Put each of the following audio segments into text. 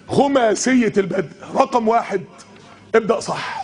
خماسيه البدء رقم واحد ابدا صح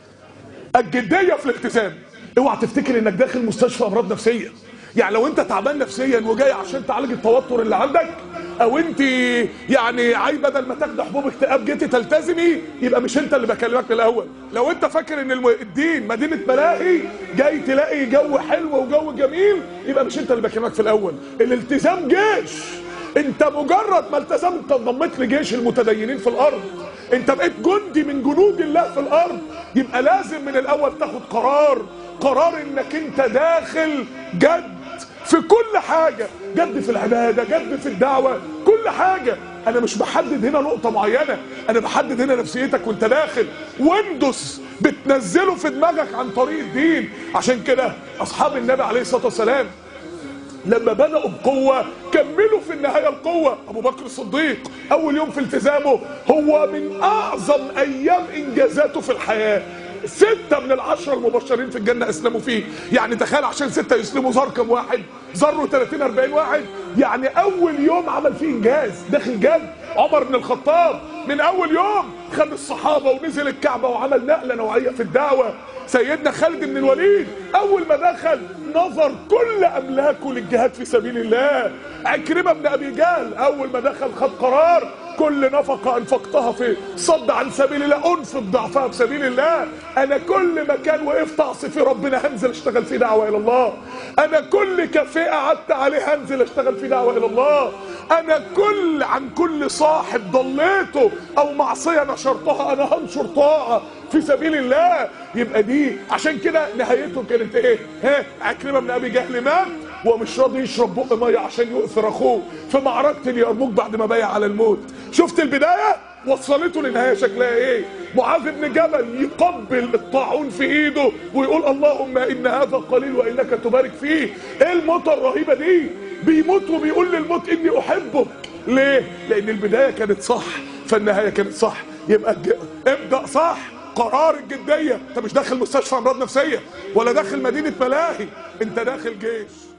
الجديه في الالتزام اوعى تفتكر انك داخل مستشفى امراض نفسيه يعني لو انت تعبان نفسيا وجاي عشان تعالج التوتر اللي عندك او انت يعني عاي بدل ما تاخد حبوب اكتئاب جيتي تلتزمي يبقى مش انت اللي بكلمك من الاول لو انت فاكر ان الم- الدين مدينه ملاهي جاي تلاقي جو حلو وجو جميل يبقى مش انت اللي بكلمك في الاول الالتزام جيش انت مجرد ما التزمت انضميت لجيش المتدينين في الارض انت بقيت جندي من جنود الله في الارض يبقى لازم من الاول تاخد قرار قرار انك انت داخل جد في كل حاجة جد في العبادة جد في الدعوة كل حاجة انا مش بحدد هنا نقطة معينة انا بحدد هنا نفسيتك وانت داخل واندس بتنزله في دماغك عن طريق الدين عشان كده اصحاب النبي عليه الصلاة والسلام لما بدأوا بقوة كملوا في النهاية القوة أبو بكر الصديق أول يوم في التزامه هو من أعظم أيام إنجازاته في الحياة ستة من العشرة المبشرين في الجنة أسلموا فيه يعني تخيل عشان ستة يسلموا زار كم واحد زاروا 30 40 واحد يعني أول يوم عمل فيه إنجاز داخل جد عمر بن الخطاب من أول يوم خد الصحابة ونزل الكعبة وعمل نقلة نوعية في الدعوة سيدنا خالد بن الوليد اول ما دخل نظر كل املاكه للجهاد في سبيل الله عكرمه بن ابي جهل اول ما دخل خد قرار كل نفقة انفقتها في صد عن سبيل الله انفق ضعفها في سبيل الله انا كل مكان وقفت اعصي فيه ربنا هنزل اشتغل فيه دعوة الى الله انا كل كافيه قعدت عليه هنزل اشتغل فيه دعوة الى الله انا كل عن كل صاحب ضليته او معصية نشرتها انا هنشر طاعة في سبيل الله يبقى دي عشان كده نهايته كانت ايه ها عكرمه بن ابي جهل مات ومش راضي يشرب بق ميه عشان يؤثر اخوه في معركه اليرموك بعد ما بايع على الموت شفت البدايه وصلته للنهايه شكلها ايه معاذ بن جبل يقبل الطاعون في ايده ويقول اللهم ان هذا قليل وانك تبارك فيه ايه الموتة الرهيبه دي بيموت وبيقول للموت اني احبك ليه لان البدايه كانت صح فالنهايه كانت صح يبقى الج- ابدا صح قرار الجديه انت مش داخل مستشفى امراض نفسيه ولا داخل مدينه ملاهي انت داخل جيش